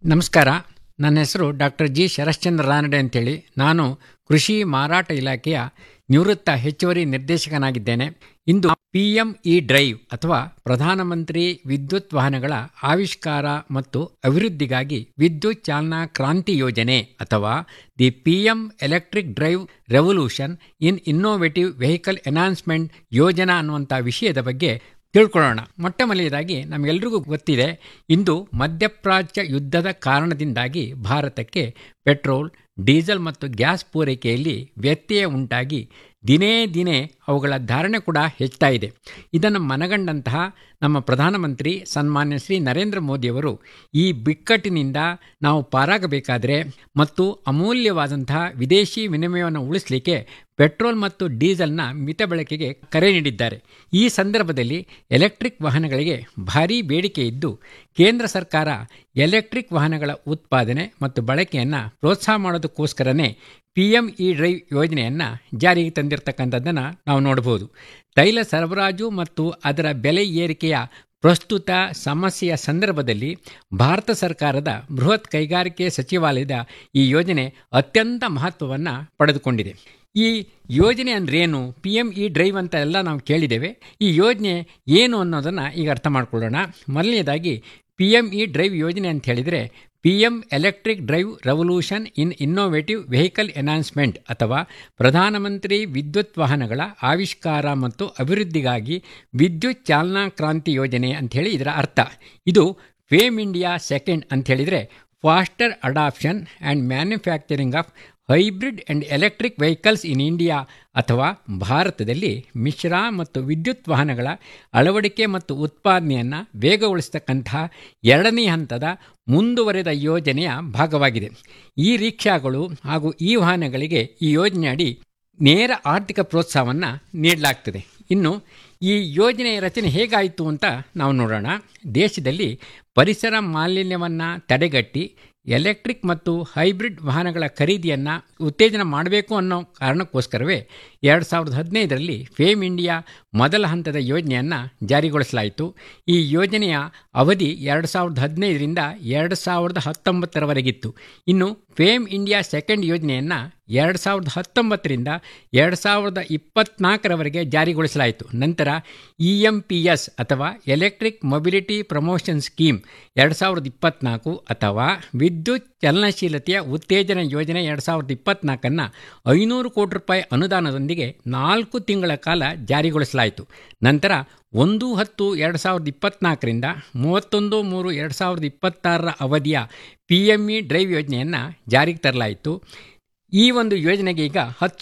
ನಮಸ್ಕಾರ ನನ್ನ ಹೆಸರು ಡಾಕ್ಟರ್ ಜಿ ಶರಶ್ಚಂದ್ರ ರಾನಡೆ ಅಂತೇಳಿ ನಾನು ಕೃಷಿ ಮಾರಾಟ ಇಲಾಖೆಯ ನಿವೃತ್ತ ಹೆಚ್ಚುವರಿ ನಿರ್ದೇಶಕನಾಗಿದ್ದೇನೆ ಇಂದು ಪಿ ಎಂ ಇ ಡ್ರೈವ್ ಅಥವಾ ಪ್ರಧಾನಮಂತ್ರಿ ವಿದ್ಯುತ್ ವಾಹನಗಳ ಆವಿಷ್ಕಾರ ಮತ್ತು ಅಭಿವೃದ್ಧಿಗಾಗಿ ವಿದ್ಯುತ್ ಚಾಲನಾ ಕ್ರಾಂತಿ ಯೋಜನೆ ಅಥವಾ the P M electric drive revolution in innovative vehicle enhancement ಯೋಜನಾ ಅನ್ನುವಂಥ ವಿಷಯದ ಬಗ್ಗೆ ತಿಳ್ಕೊಳ್ಳೋಣ ಮೊಟ್ಟ ಮೊದಲನೇದಾಗಿ ನಮಗೆಲ್ರಿಗೂ ಗೊತ್ತಿದೆ ಇಂದು ಮಧ್ಯಪ್ರಾಚ್ಯ ಯುದ್ಧದ ಕಾರಣದಿಂದಾಗಿ ಭಾರತಕ್ಕೆ ಪೆಟ್ರೋಲ್ ಡೀಸೆಲ್ ಮತ್ತು ಗ್ಯಾಸ್ ಪೂರೈಕೆಯಲ್ಲಿ ವ್ಯತ್ಯಯ ಉಂಟಾಗಿ ದಿನೇ ದಿನೇ ಅವುಗಳ ಧಾರಣೆ ಕೂಡ ಹೆಚ್ಚುತ್ತಾ ಇದೆ ಇದನ್ನು ಮನಗಂಡಂತಹ ನಮ್ಮ ಪ್ರಧಾನಮಂತ್ರಿ ಸನ್ಮಾನ್ಯ ಶ್ರೀ ನರೇಂದ್ರ ಮೋದಿಯವರು ಈ ಬಿಕ್ಕಟ್ಟಿನಿಂದ ನಾವು ಪಾರಾಗಬೇಕಾದರೆ ಮತ್ತು ಅಮೂಲ್ಯವಾದಂತಹ ವಿದೇಶಿ ವಿನಿಮಯವನ್ನು ಉಳಿಸಲಿಕ್ಕೆ ಪೆಟ್ರೋಲ್ ಮತ್ತು ಡೀಸೆಲ್ನ ಮಿತ ಬಳಕೆಗೆ ಕರೆ ನೀಡಿದ್ದಾರೆ ಈ ಸಂದರ್ಭದಲ್ಲಿ ಎಲೆಕ್ಟ್ರಿಕ್ ವಾಹನಗಳಿಗೆ ಭಾರೀ ಬೇಡಿಕೆ ಇದ್ದು ಕೇಂದ್ರ ಸರ್ಕಾರ ಎಲೆಕ್ಟ್ರಿಕ್ ವಾಹನಗಳ ಉತ್ಪಾದನೆ ಮತ್ತು ಬಳಕೆಯನ್ನು ಪ್ರೋತ್ಸಾಹ ಮಾಡೋದಕ್ಕೋಸ್ಕರನೇ ಪಿ ಎಂ ಇ ಡ್ರೈವ್ ಯೋಜನೆಯನ್ನು ಜಾರಿಗೆ ತಂದಿರತಕ್ಕಂಥದ್ದನ್ನು ನಾವು ನೋಡಬಹುದು ತೈಲ ಸರಬರಾಜು ಮತ್ತು ಅದರ ಬೆಲೆ ಏರಿಕೆಯ ಪ್ರಸ್ತುತ ಸಮಸ್ಯೆಯ ಸಂದರ್ಭದಲ್ಲಿ ಭಾರತ ಸರ್ಕಾರದ ಬೃಹತ್ ಕೈಗಾರಿಕೆ ಸಚಿವಾಲಯದ ಈ ಯೋಜನೆ ಅತ್ಯಂತ ಮಹತ್ವವನ್ನು ಪಡೆದುಕೊಂಡಿದೆ ಈ ಯೋಜನೆ ಅಂದ್ರೇನು ಪಿ ಎಮ್ ಇ ಡ್ರೈವ್ ಅಂತ ಎಲ್ಲ ನಾವು ಕೇಳಿದ್ದೇವೆ ಈ ಯೋಜನೆ ಏನು ಅನ್ನೋದನ್ನು ಈಗ ಅರ್ಥ ಮಾಡ್ಕೊಳ್ಳೋಣ ಮೊದಲನೇದಾಗಿ ಪಿ ಎಮ್ ಇ ಡ್ರೈವ್ ಯೋಜನೆ ಅಂತ ಹೇಳಿದರೆ P M electric drive revolution in innovative vehicle enhancement ಅಥವಾ ಪ್ರಧಾನಮಂತ್ರಿ ವಿದ್ಯುತ್ ವಾಹನಗಳ ಆವಿಷ್ಕಾರ ಮತ್ತು ಅಭಿವೃದ್ಧಿಗಾಗಿ ವಿದ್ಯುತ್ ಚಾಲನಾ ಕ್ರಾಂತಿ ಯೋಜನೆ ಅಂಥೇಳಿ ಇದರ ಅರ್ಥ ಇದು ಫೇಮ್ ಇಂಡಿಯಾ ಸೆಕೆಂಡ್ ಅಂತ ಹೇಳಿದರೆ faster adoption and manufacturing of hybrid and electric vehicles in India ಅಥವಾ ಭಾರತದಲ್ಲಿ ಮಿಶ್ರ ಮತ್ತು ವಿದ್ಯುತ್ ವಾಹನಗಳ ಅಳವಡಿಕೆ ಮತ್ತು ಉತ್ಪಾದನೆಯನ್ನು ವೇಗಗೊಳಿಸತಕ್ಕಂತಹ ಎರಡನೇ ಹಂತದ ಮುಂದುವರೆದ ಯೋಜನೆಯ ಭಾಗವಾಗಿದೆ ಈ ರಿಕ್ಷಾಗಳು ಹಾಗೂ ಈ ವಾಹನಗಳಿಗೆ ಈ ಯೋಜನೆಯಡಿ ನೇರ ಆರ್ಥಿಕ ಪ್ರೋತ್ಸಾಹವನ್ನು ನೀಡಲಾಗ್ತದೆ ಇನ್ನು ಈ ಯೋಜನೆಯ ರಚನೆ ಹೇಗಾಯಿತು ಅಂತ ನಾವು ನೋಡೋಣ ದೇಶದಲ್ಲಿ ಪರಿಸರ ಮಾಲಿನ್ಯವನ್ನು ತಡೆಗಟ್ಟಿ ಎಲೆಕ್ಟ್ರಿಕ್ ಮತ್ತು ಹೈಬ್ರಿಡ್ ವಾಹನಗಳ ಖರೀದಿಯನ್ನು ಉತ್ತೇಜನ ಮಾಡಬೇಕು ಅನ್ನೋ ಕಾರಣಕ್ಕೋಸ್ಕರವೇ ಎರಡು ಸಾವಿರದ ಹದಿನೈದರಲ್ಲಿ ಫೇಮ್ ಇಂಡಿಯಾ ಮೊದಲ ಹಂತದ ಯೋಜನೆಯನ್ನು ಜಾರಿಗೊಳಿಸಲಾಯಿತು ಈ ಯೋಜನೆಯ ಅವಧಿ ಎರಡು ಸಾವಿರದ ಹದಿನೈದರಿಂದ ಎರಡು ಸಾವಿರದ ಹತ್ತೊಂಬತ್ತರವರೆಗಿತ್ತು ಇನ್ನು ಫೇಮ್ ಇಂಡಿಯಾ ಸೆಕೆಂಡ್ ಯೋಜನೆಯನ್ನು ಎರಡು ಸಾವಿರದ ಹತ್ತೊಂಬತ್ತರಿಂದ ಎರಡು ಸಾವಿರದ ಇಪ್ಪತ್ನಾಲ್ಕರವರೆಗೆ ಜಾರಿಗೊಳಿಸಲಾಯಿತು ನಂತರ ಇ ಎಂ ಪಿ ಎಸ್ ಅಥವಾ ಎಲೆಕ್ಟ್ರಿಕ್ ಮೊಬಿಲಿಟಿ ಪ್ರಮೋಷನ್ ಸ್ಕೀಮ್ ಎರಡು ಸಾವಿರದ ಇಪ್ಪತ್ನಾಲ್ಕು ಅಥವಾ ವಿದ್ಯುತ್ ಚಲನಶೀಲತೆಯ ಉತ್ತೇಜನ ಯೋಜನೆ ಎರಡು ಸಾವಿರದ ಇಪ್ಪತ್ನಾಲ್ಕನ್ನು ಐನೂರು ಕೋಟಿ ರೂಪಾಯಿ ಅನುದಾನದೊಂದಿಗೆ ನಾಲ್ಕು ತಿಂಗಳ ಕಾಲ ಜಾರಿಗೊಳಿಸಲಾಯಿತು ನಂತರ ಒಂದು ಹತ್ತು ಎರಡು ಸಾವಿರದ ಇಪ್ಪತ್ನಾಲ್ಕರಿಂದ ಮೂವತ್ತೊಂದು ಮೂರು ಎರಡು ಸಾವಿರದ ಇಪ್ಪತ್ತಾರರ ಅವಧಿಯ ಪಿ ಎಮ್ ಇ ಡ್ರೈವ್ ಯೋಜನೆಯನ್ನು ಜಾರಿಗೆ ತರಲಾಯಿತು ಈ ಒಂದು ಯೋಜನೆಗೆ ಈಗ ಹತ್ತು